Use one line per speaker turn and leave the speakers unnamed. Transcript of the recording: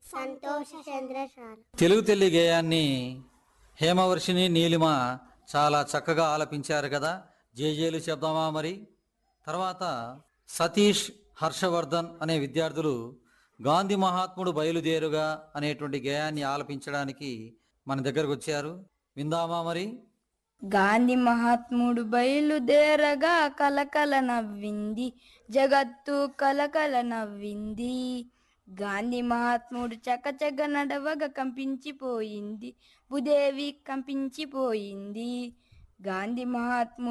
సంతోష చంద్రశాల
తెలుగు తల్లి గేయాన్ని హేమవర్షిని నీలిమ చాలా చక్కగా ఆలపించారు కదా జేజేలు చెప్దామా మరి తర్వాత సతీష్ హర్షవర్ధన్ అనే విద్యార్థులు గాంధీ మహాత్ముడు బయలుదేరుగా అనేటువంటి గేయాన్ని ఆలపించడానికి మన దగ్గరకు వచ్చారు విందామా మరి
గాంధీ మహాత్ముడు బయలుదేరగా కలకల నవ్వింది జగత్తు కలకల నవ్వింది గాంధీ మహాత్ముడు చకచక నడవగా కంపించిపోయింది భూదేవి కంపించిపోయింది గాంధీ మహాత్ముడు